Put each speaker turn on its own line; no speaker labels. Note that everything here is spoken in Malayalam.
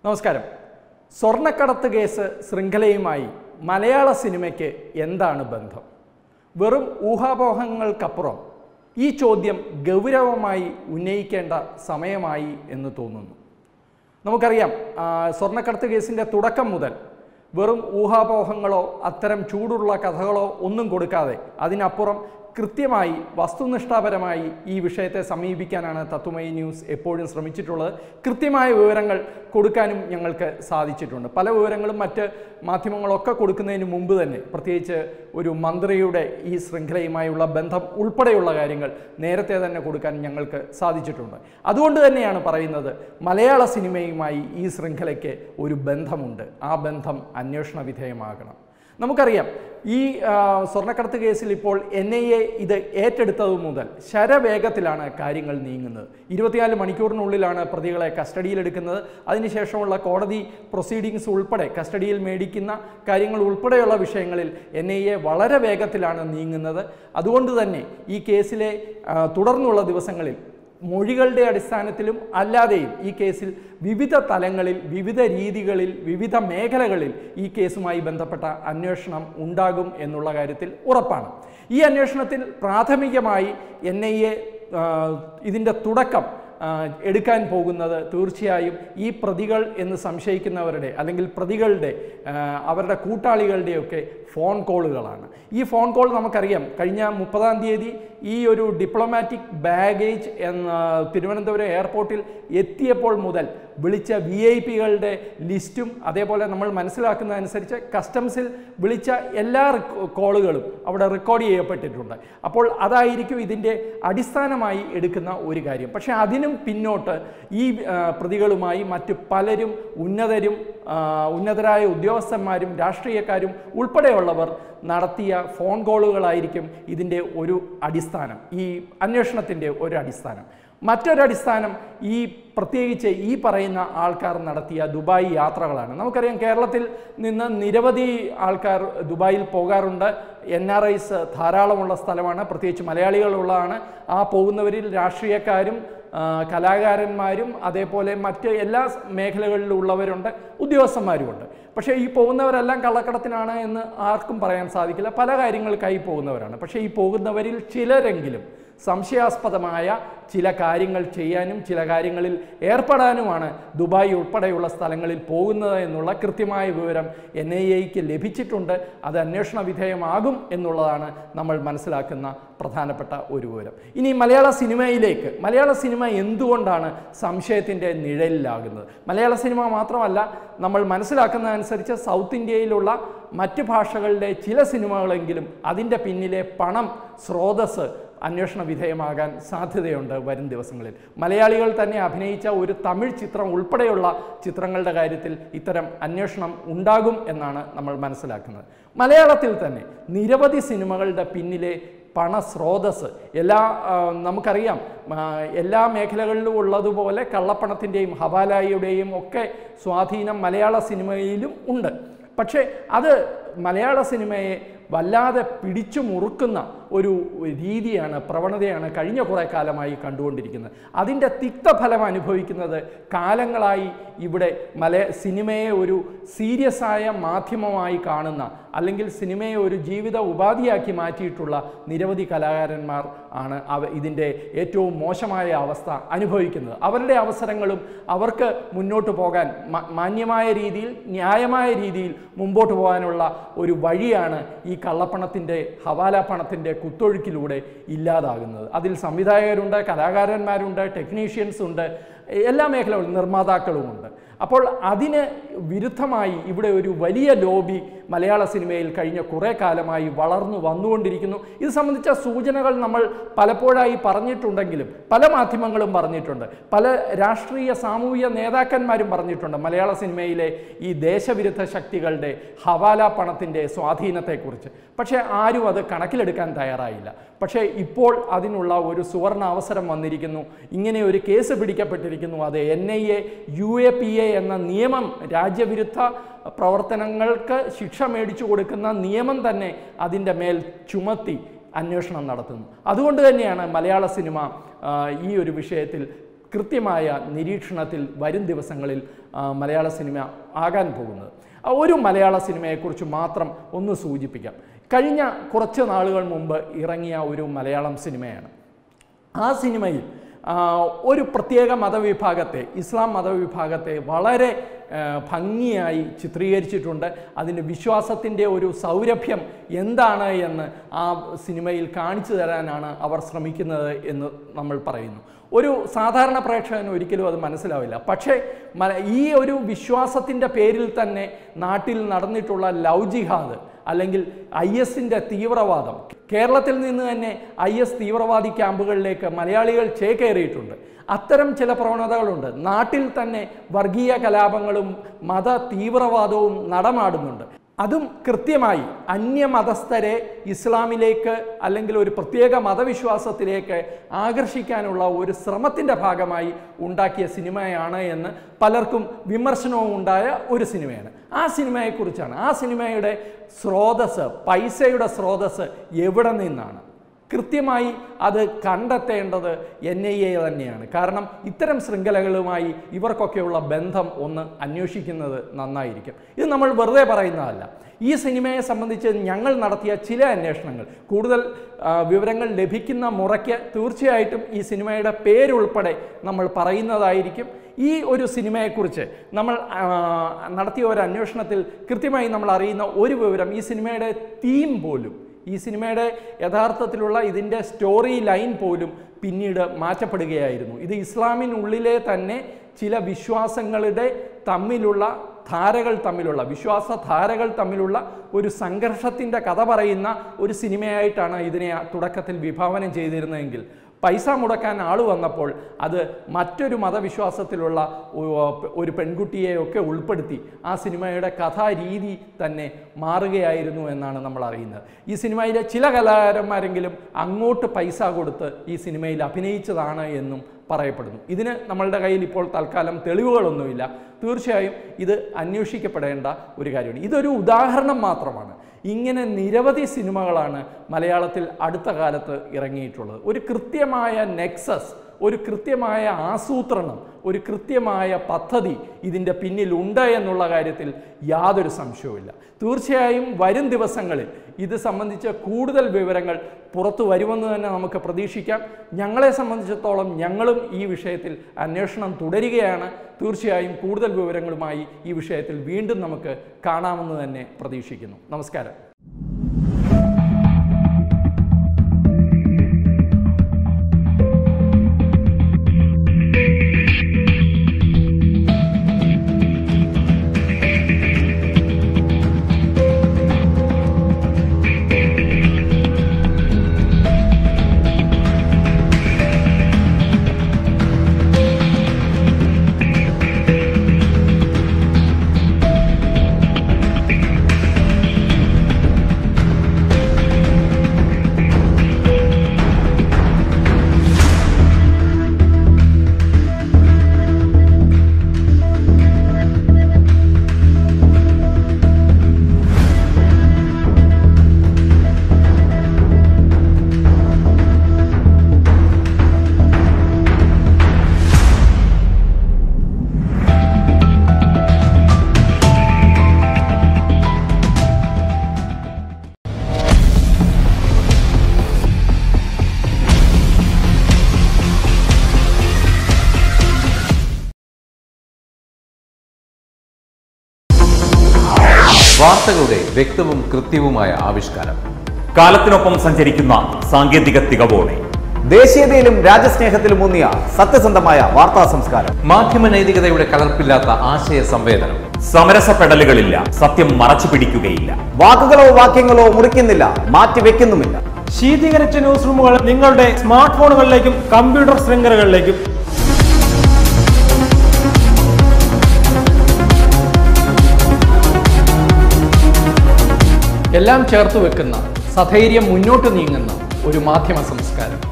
നമസ്കാരം സ്വർണ്ണക്കടത്ത് കേസ് ശൃംഖലയുമായി മലയാള സിനിമയ്ക്ക് എന്താണ് ബന്ധം വെറും ഊഹാപോഹങ്ങൾക്കപ്പുറം ഈ ചോദ്യം ഗൗരവമായി ഉന്നയിക്കേണ്ട സമയമായി എന്ന് തോന്നുന്നു നമുക്കറിയാം ആ, സ്വർണ്ണക്കടത്ത് കേസിൻ്റെ തുടക്കം മുതൽ വെറും ഊഹാപോഹങ്ങളോ അത്തരം ചൂടുള്ള കഥകളോ ഒന്നും കൊടുക്കാതെ അതിനപ്പുറം കൃത്യമായി വസ്തുനിഷ്ഠാപരമായി ഈ വിഷയത്തെ സമീപിക്കാനാണ് തത്വമയി ന്യൂസ് എപ്പോഴും ശ്രമിച്ചിട്ടുള്ളത് കൃത്യമായ വിവരങ്ങൾ കൊടുക്കാനും ഞങ്ങൾക്ക് സാധിച്ചിട്ടുണ്ട് പല വിവരങ്ങളും മറ്റ് മാധ്യമങ്ങളൊക്കെ കൊടുക്കുന്നതിന് മുമ്പ് തന്നെ പ്രത്യേകിച്ച് ഒരു മന്ത്രിയുടെ ഈ ശൃംഖലയുമായുള്ള ബന്ധം ഉൾപ്പെടെയുള്ള കാര്യങ്ങൾ നേരത്തെ തന്നെ കൊടുക്കാൻ ഞങ്ങൾക്ക് സാധിച്ചിട്ടുണ്ട് അതുകൊണ്ട് തന്നെയാണ് പറയുന്നത് മലയാള സിനിമയുമായി ഈ ശൃംഖലയ്ക്ക് ഒരു ബന്ധമുണ്ട് ആ ബന്ധം അന്വേഷണ വിധേയമാകണം നമുക്കറിയാം ഈ ആ, സ്വർണ്ണക്കടത്ത് കേസിൽ ഇപ്പോൾ എൻ ഐ എ ഇത് ഏറ്റെടുത്തത് മുതൽ ശരവേഗത്തിലാണ് കാര്യങ്ങൾ നീങ്ങുന്നത് ഇരുപത്തിനാല് മണിക്കൂറിനുള്ളിലാണ് പ്രതികളെ കസ്റ്റഡിയിലെടുക്കുന്നത് അതിനുശേഷമുള്ള കോടതി പ്രൊസീഡിങ്സ് ഉൾപ്പെടെ കസ്റ്റഡിയിൽ മേടിക്കുന്ന കാര്യങ്ങൾ ഉൾപ്പെടെയുള്ള വിഷയങ്ങളിൽ എൻ ഐ എ വളരെ വേഗത്തിലാണ് നീങ്ങുന്നത് അതുകൊണ്ട് തന്നെ ഈ കേസിലെ ആ, തുടർന്നുള്ള ദിവസങ്ങളിൽ മൊഴികളുടെ അടിസ്ഥാനത്തിലും അല്ലാതെയും ഈ കേസിൽ വിവിധ തലങ്ങളിൽ വിവിധ രീതികളിൽ വിവിധ മേഖലകളിൽ ഈ കേസുമായി ബന്ധപ്പെട്ട അന്വേഷണം ഉണ്ടാകും എന്നുള്ള കാര്യത്തിൽ ഉറപ്പാണ് ഈ അന്വേഷണത്തിൽ പ്രാഥമികമായി എൻ ഐ എ ഇതിൻ്റെ തുടക്കം ആ, എടുക്കാൻ പോകുന്നത് തീർച്ചയായും ഈ പ്രതികൾ എന്ന് സംശയിക്കുന്നവരുടെ അല്ലെങ്കിൽ പ്രതികളുടെ ആ, അവരുടെ കൂട്ടാളികളുടെയൊക്കെ ഫോൺ കോളുകളാണ് ഈ ഫോൺ കോൾ നമുക്കറിയാം കഴിഞ്ഞ മുപ്പതാം തീയതി ഈ ഒരു ഡിപ്ലോമാറ്റിക് ബാഗേജ് എന്ന തിരുവനന്തപുരം എയർപോർട്ടിൽ എത്തിയപ്പോൾ മുതൽ വിളിച്ച വി ഐ പികളുടെ ലിസ്റ്റും അതേപോലെ നമ്മൾ മനസ്സിലാക്കുന്നതനുസരിച്ച് കസ്റ്റംസിൽ വിളിച്ച എല്ലാ റിക്കോ- കോളുകളും അവിടെ റെക്കോർഡ് ചെയ്യപ്പെട്ടിട്ടുണ്ട് അപ്പോൾ അതായിരിക്കും ഇതിൻ്റെ അടിസ്ഥാനമായി എടുക്കുന്ന ഒരു കാര്യം പക്ഷേ അതിനും പിന്നോട്ട് ഈ ആ, പ്രതികളുമായി മറ്റ് പലരും ഉന്നതരും ആ, ഉന്നതരായ ഉദ്യോഗസ്ഥന്മാരും രാഷ്ട്രീയക്കാരും ഉൾപ്പെടെയുള്ളവർ നടത്തിയ ഫോൺ കോളുകളായിരിക്കും ഇതിൻ്റെ ഒരു അടിസ്ഥാനം ഈ അന്വേഷണത്തിൻ്റെ ഒരു അടിസ്ഥാനം മറ്റൊരടിസ്ഥാനം ഈ പ്രത്യേകിച്ച് ഈ പറയുന്ന ആൾക്കാർ നടത്തിയ ദുബായ് യാത്രകളാണ് നമുക്കറിയാം കേരളത്തിൽ നിന്ന് നിരവധി ആൾക്കാർ ദുബായിൽ പോകാറുണ്ട് എൻ ആർ ഐസ് ധാരാളമുള്ള സ്ഥലമാണ് പ്രത്യേകിച്ച് മലയാളികളുള്ളതാണ് ആ പോകുന്നവരിൽ രാഷ്ട്രീയക്കാരും ആ, കലാകാരന്മാരും അതേപോലെ മറ്റ് എല്ലാ മേഖലകളിലുള്ളവരുണ്ട് ഉദ്യോഗസ്ഥന്മാരുമുണ്ട് പക്ഷേ ഈ പോകുന്നവരെല്ലാം കള്ളക്കടത്തിനാണ് എന്ന് ആർക്കും പറയാൻ സാധിക്കില്ല പല കാര്യങ്ങൾക്കായി പോകുന്നവരാണ് പക്ഷേ ഈ പോകുന്നവരിൽ ചിലരെങ്കിലും സംശയാസ്പദമായ ചില കാര്യങ്ങൾ ചെയ്യാനും ചില കാര്യങ്ങളിൽ ഏർപ്പെടാനുമാണ് ദുബായ് ഉൾപ്പെടെയുള്ള സ്ഥലങ്ങളിൽ പോകുന്നത് എന്നുള്ള കൃത്യമായ വിവരം എൻ ഐ എക്ക് ലഭിച്ചിട്ടുണ്ട് അത് അന്വേഷണ വിധേയമാകും എന്നുള്ളതാണ് നമ്മൾ മനസ്സിലാക്കുന്ന പ്രധാനപ്പെട്ട ഒരു വിവരം ഇനി മലയാള സിനിമയിലേക്ക് മലയാള സിനിമ എന്തുകൊണ്ടാണ് സംശയത്തിൻ്റെ നിഴലിലാകുന്നത് മലയാള സിനിമ മാത്രമല്ല നമ്മൾ മനസ്സിലാക്കുന്നതനുസരിച്ച് സൗത്ത് ഇന്ത്യയിലുള്ള മറ്റ് ഭാഷകളുടെ ചില സിനിമകളെങ്കിലും അതിൻ്റെ പിന്നിലെ പണം സ്രോതസ് അന്വേഷണ വിധേയമാകാൻ സാധ്യതയുണ്ട് വരും ദിവസങ്ങളിൽ മലയാളികൾ തന്നെ അഭിനയിച്ച ഒരു തമിഴ് ചിത്രം ഉൾപ്പെടെയുള്ള ചിത്രങ്ങളുടെ കാര്യത്തിൽ ഇത്തരം അന്വേഷണം ഉണ്ടാകും എന്നാണ് നമ്മൾ മനസ്സിലാക്കുന്നത് മലയാളത്തിൽ തന്നെ നിരവധി സിനിമകളുടെ പിന്നിലെ പണസ്രോതസ് എല്ലാ ആ, നമുക്കറിയാം ആ, എല്ലാ മേഖലകളിലും ഉള്ളതുപോലെ കള്ളപ്പണത്തിൻ്റെയും ഹവാലായുടെയും ഒക്കെ സ്വാധീനം മലയാള സിനിമയിലും ഉണ്ട് പക്ഷേ അത് മലയാള സിനിമയെ വല്ലാതെ പിടിച്ചു മുറുക്കുന്ന ഒരു രീതിയാണ് പ്രവണതയാണ് കഴിഞ്ഞ കുറേ കാലമായി കണ്ടുകൊണ്ടിരിക്കുന്നത് അതിൻ്റെ തിക്തഫലം അനുഭവിക്കുന്നത് കാലങ്ങളായി ഇവിടെ മല സിനിമയെ ഒരു സീരിയസ് ആയ മാധ്യമമായി കാണുന്ന അല്ലെങ്കിൽ സിനിമയെ ഒരു ജീവിത ഉപാധിയാക്കി മാറ്റിയിട്ടുള്ള നിരവധി കലാകാരന്മാർ ആണ് അവ ഇതിൻ്റെ ഏറ്റവും മോശമായ അവസ്ഥ അനുഭവിക്കുന്നത് അവരുടെ അവസരങ്ങളും അവർക്ക് മുന്നോട്ട് പോകാൻ മ- മാന്യമായ രീതിയിൽ ന്യായമായ രീതിയിൽ മുമ്പോട്ട് പോകാനുള്ള ഒരു വഴിയാണ് ഈ കള്ളപ്പണത്തിൻ്റെ ഹവാല പണത്തിൻ്റെ കുത്തൊഴുക്കിലൂടെ ഇല്ലാതാകുന്നത് അതിൽ സംവിധായകരുണ്ട് കലാകാരന്മാരുണ്ട് ടെക്നീഷ്യൻസ് ഉണ്ട് എല്ലാ മേഖലകളും നിർമ്മാതാക്കളുമുണ്ട് അപ്പോൾ അതിന് വിരുദ്ധമായി ഇവിടെ ഒരു വലിയ ലോബി മലയാള സിനിമയിൽ കഴിഞ്ഞ കുറേ കാലമായി വളർന്നു വന്നുകൊണ്ടിരിക്കുന്നു ഇത് സംബന്ധിച്ച സൂചനകൾ നമ്മൾ പലപ്പോഴായി പറഞ്ഞിട്ടുണ്ടെങ്കിലും പല മാധ്യമങ്ങളും പറഞ്ഞിട്ടുണ്ട് പല രാഷ്ട്രീയ സാമൂഹിക നേതാക്കന്മാരും പറഞ്ഞിട്ടുണ്ട് മലയാള സിനിമയിലെ ഈ ദേശവിരുദ്ധ ശക്തികളുടെ ഹവാല പണത്തിൻ്റെ സ്വാധീനത്തെക്കുറിച്ച് പക്ഷേ ആരും അത് കണക്കിലെടുക്കാൻ തയ്യാറായില്ല പക്ഷേ ഇപ്പോൾ അതിനുള്ള ഒരു സുവർണ അവസരം വന്നിരിക്കുന്നു ഇങ്ങനെ ഒരു കേസ് പിടിക്കപ്പെട്ടിരിക്കുന്നു അത് N I A U A P A എന്ന നിയമം രാജ്യവിരുദ്ധ പ്രവർത്തനങ്ങൾക്ക് ശിക്ഷ മേടിച്ചു കൊടുക്കുന്ന നിയമം തന്നെ അതിൻ്റെ മേൽ ചുമത്തി അന്വേഷണം നടത്തുന്നു അതുകൊണ്ട് തന്നെയാണ് മലയാള സിനിമ ആ, ഈ ഒരു വിഷയത്തിൽ കൃത്യമായ നിരീക്ഷണത്തിൽ വരും ദിവസങ്ങളിൽ ആ, മലയാള സിനിമ ആകാൻ പോകുന്നത് ആ ഒരു മലയാള സിനിമയെക്കുറിച്ച് മാത്രം ഒന്ന് സൂചിപ്പിക്കാം കഴിഞ്ഞ കുറച്ച് നാളുകൾ മുമ്പ് ഇറങ്ങിയ ഒരു മലയാളം സിനിമയാണ് ആ സിനിമയിൽ ആ, ഒരു പ്രത്യേക മതവിഭാഗത്തെ ഇസ്ലാം മതവിഭാഗത്തെ വളരെ ആ, ഭംഗിയായി ചിത്രീകരിച്ചിട്ടുണ്ട് അതിൻ്റെ വിശ്വാസത്തിൻ്റെ ഒരു സൗരഭ്യം എന്താണ് എന്ന് ആ സിനിമയിൽ കാണിച്ചു തരാനാണ് അവർ ശ്രമിക്കുന്നത് എന്ന് നമ്മൾ പറയുന്നു ഒരു സാധാരണ പ്രേക്ഷകന് ഒരിക്കലും അത് മനസ്സിലാവില്ല പക്ഷേ മല- ഈ ഒരു വിശ്വാസത്തിൻ്റെ പേരിൽ തന്നെ നാട്ടിൽ നടന്നിട്ടുള്ള ലവ് ജിഹാദ് അല്ലെങ്കിൽ ഐ എസിൻ്റെ തീവ്രവാദം കേരളത്തിൽ നിന്ന് തന്നെ ഐ എസ് തീവ്രവാദി ക്യാമ്പുകളിലേക്ക് മലയാളികൾ ചേക്കേറിയിട്ടുണ്ട് അത്തരം ചില പ്രവണതകളുണ്ട് നാട്ടിൽ തന്നെ വർഗീയ കലാപങ്ങളും മത തീവ്രവാദവും നടമാടുന്നുണ്ട് അതും കൃത്യമായി അന്യമതസ്ഥരെ ഇസ്ലാമിലേക്ക് അല്ലെങ്കിൽ ഒരു പ്രത്യേക മതവിശ്വാസത്തിലേക്ക് ആകർഷിക്കാനുള്ള ഒരു ശ്രമത്തിൻ്റെ ഭാഗമായി ഉണ്ടാക്കിയ സിനിമയാണ് എന്ന് പലർക്കും വിമർശനവും ഉണ്ടായ ഒരു സിനിമയാണ് ആ സിനിമയെക്കുറിച്ചാണ് ആ സിനിമയുടെ സ്രോതസ് പൈസയുടെ സ്രോതസ് എവിടെ നിന്നാണ് കൃത്യമായി അത് കണ്ടെത്തേണ്ടത് എൻ ഐ എ തന്നെയാണ് കാരണം ഇത്തരം ശൃംഖലകളുമായി ഇവർക്കൊക്കെയുള്ള ബന്ധം ഒന്ന് അന്വേഷിക്കുന്നത് നന്നായിരിക്കും ഇത് നമ്മൾ വെറുതെ പറയുന്നതല്ല ഈ സിനിമയെ സംബന്ധിച്ച് ഞങ്ങൾ നടത്തിയ ചില അന്വേഷണങ്ങൾ കൂടുതൽ ആ, വിവരങ്ങൾ ലഭിക്കുന്ന മുറയ്ക്ക് തീർച്ചയായിട്ടും ഈ സിനിമയുടെ പേരുൾപ്പെടെ നമ്മൾ പറയുന്നതായിരിക്കും ഈ ഒരു സിനിമയെക്കുറിച്ച് നമ്മൾ ആ, നടത്തിയ ഒരു അന്വേഷണത്തിൽ കൃത്യമായി നമ്മൾ അറിയുന്ന ഒരു വിവരം ഈ സിനിമയുടെ തീം പോലും ഈ സിനിമയുടെ യഥാർത്ഥത്തിലുള്ള ഇതിൻ്റെ സ്റ്റോറി ലൈൻ പോലും പിന്നീട് മാറ്റപ്പെടുകയായിരുന്നു ഇത് ഇസ്ലാമിനുള്ളിലെ തന്നെ ചില വിശ്വാസങ്ങളുടെ തമ്മിലുള്ള ധാരകൾ തമ്മിലുള്ള വിശ്വാസ ധാരകൾ തമ്മിലുള്ള ഒരു സംഘർഷത്തിൻ്റെ കഥ പറയുന്ന ഒരു സിനിമയായിട്ടാണ് ഇതിനെ ആ തുടക്കത്തിൽ വിഭാവനം ചെയ്തിരുന്നതെങ്കിൽ പൈസ മുടക്കാൻ ആൾ വന്നപ്പോൾ അത് മറ്റൊരു മതവിശ്വാസത്തിലുള്ള ഒ- ഒരു പെൺകുട്ടിയെയൊക്കെ ഉൾപ്പെടുത്തി ആ സിനിമയുടെ കഥാരീതി തന്നെ മാറുകയായിരുന്നു എന്നാണ് നമ്മൾ അറിയുന്നത് ഈ സിനിമയിലെ ചില കലാകാരന്മാരെങ്കിലും അങ്ങോട്ട് പൈസ കൊടുത്ത് ഈ സിനിമയിൽ അഭിനയിച്ചതാണ് എന്നും പറയപ്പെടുന്നു ഇതിന് നമ്മളുടെ കയ്യിൽ ഇപ്പോൾ തൽക്കാലം തെളിവുകളൊന്നുമില്ല തീർച്ചയായും ഇത് അന്വേഷിക്കപ്പെടേണ്ട ഒരു കാര്യമാണ് ഇതൊരു ഉദാഹരണം മാത്രമാണ് ഇങ്ങനെ നിരവധി സിനിമകളാണ് മലയാളത്തിൽ അടുത്ത കാലത്ത് ഇറങ്ങിയിട്ടുള്ളത് ഒരു കൃത്യമായ നെക്സസ് ഒരു കൃത്യമായ ആസൂത്രണം ഒരു കൃത്യമായ പദ്ധതി ഇതിൻ്റെ പിന്നിലുണ്ട് എന്നുള്ള കാര്യത്തിൽ യാതൊരു സംശയവുമില്ല തീർച്ചയായും വരും ദിവസങ്ങളിൽ ഇത് സംബന്ധിച്ച കൂടുതൽ വിവരങ്ങൾ പുറത്തു വരുമെന്ന് തന്നെ നമുക്ക് പ്രതീക്ഷിക്കാം ഞങ്ങളെ സംബന്ധിച്ചിടത്തോളം ഞങ്ങളും ഈ വിഷയത്തിൽ അന്വേഷണം തുടരുകയാണ് തീർച്ചയായും കൂടുതൽ വിവരങ്ങളുമായി ഈ വിഷയത്തിൽ വീണ്ടും നമുക്ക് കാണാമെന്ന് തന്നെ പ്രതീക്ഷിക്കുന്നു നമസ്കാരം
വാർത്തകളുടെ വ്യക്തവും കൃത്യവുമായ ആവിഷ്കാരം
കാലത്തിനൊപ്പം സഞ്ചരിക്കുന്ന സാങ്കേതിക തികവോടെ
ദേശീയതയിലും രാജ്യസ്നേഹത്തിലും ഊന്നിയ സത്യസന്ധമായ വാർത്താ സംസ്കാരം
മാധ്യമ നൈതികതയുടെ കലർപ്പില്ലാത്ത ആശയ സംവേദനം
സമരസപ്പെടലുകളില്ല സത്യം മറച്ചു പിടിക്കുകയില്ല
വാക്കുകളോ വാക്യങ്ങളോ മുറിക്കുന്നില്ല മാറ്റിവെക്കുന്നുമില്ല
ശീതീകരിച്ച ന്യൂസ് റൂമുകൾ നിങ്ങളുടെ സ്മാർട്ട് ഫോണുകളിലേക്കും കമ്പ്യൂട്ടർ ശൃംഖലകളിലേക്കും
എല്ലാം ചേർത്ത് വെക്കുന്ന സധൈര്യം മുന്നോട്ട് നീങ്ങുന്ന ഒരു മാധ്യമ സംസ്കാരം